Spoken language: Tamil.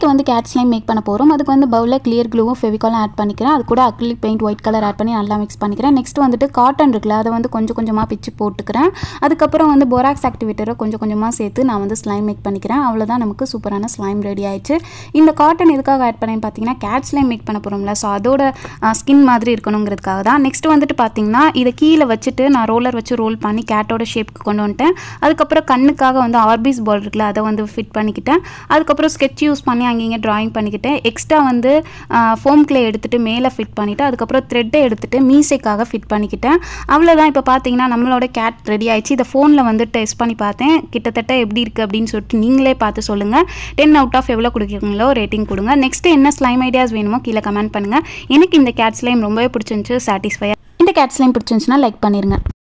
இன்றைக்கி வந்து கேட் ஸ்லைம் மேக் பண்ண போகிறோம் அதுக்கு வந்து பவுலில் கிளியர் க்ளூவும் ஃபெவிகாலும் ஆட் பண்ணிக்கிறேன் அது கூட acrylic paint white colour add பண்ணி நல்லா மிக்ஸ் பண்ணிக்கிறேன் நெக்ஸ்ட் வந்துட்டு காட்டன் இருக்குல்ல அதை வந்து கொஞ்சம் கொஞ்சமாக பிச்சு போட்டுக்கிறேன் அதுக்கப்புறம் வந்து போராக்ஸ் ஆக்டிவேட்டரை கொஞ்சம் கொஞ்சமாக சேர்த்து நான் வந்து ஸ்லைம் மேக் பண்ணிக்கிறேன் அவ்வளோதான் நமக்கு சூப்பரான ஸ்லைம் ரெடி ஆயிடுச்சு இந்த காட்டன் எதுக்காக ஆட் பண்ணேன்னு பார்த்தீங்கன்னா கேட் ஸ்லைம் மேக் பண்ண போகிறோம்ல ஸோ அதோட ஸ்கின் மாதிரி இருக்கணுங்கிறதுக்காக தான் நெக்ஸ்ட் வந்துட்டு பார்த்தீங்கன்னா இதை கீழே வச்சுட்டு நான் ரோலர் வச்சு ரோல் பண்ணி கேட்டோட ஷேப்க்கு கொண்டு வந்துட்டேன் அதுக்கப்புறம் கண்ணுக்காக வந்து ஆர்பிஸ் பால் இருக்குல்ல அதை வந்து ஃபிட் பண்ணிக்கிட்டேன் அதுக்கப்புறம் ஸ்கெட்ச் யூஸ் பண்ணி அங்கேயும் ட்ராயிங் பண்ணிக்கிட்டேன் எக்ஸ்ட்ரா வந்து ஃபோம் கிளே எடுத்துகிட்டு மேலே ஃபிட் பண்ணிவிட்டு அதுக்கப்புறம் த்ரெட்டை எடுத்துகிட்டு மீசைக்காக ஃபிட் பண்ணிக்கிட்டேன் அவ்வளோதான் இப்போ பார்த்தீங்கன்னா நம்மளோட கேட் ரெடி ஆயிடுச்சு இதை ஃபோனில் வந்து டெஸ்ட் பண்ணி பார்த்தேன் கிட்டத்தட்ட எப்படி இருக்குது அப்படின்னு சொல்லிட்டு நீங்களே பார்த்து சொல்லுங்கள் டென் அவுட் ஆஃப் எவ்வளோ கொடுக்குறீங்களோ ரேட்டிங் கொடுங்க நெக்ஸ்ட் என்ன ஸ்லைம் ஐடியாஸ் வேணுமோ கீழே கமெண்ட் பண்ணுங்கள் எனக்கு இந்த கேட் ஸ்லைம் ரொம்பவே பிடிச்சிருந்துச்சு சாட்டிஸ்ஃபையாக இந்த கேட் ஸ்லைம் பிடிச்சிருந்துச்சுன்னா லைக் பண்ணிடுங்க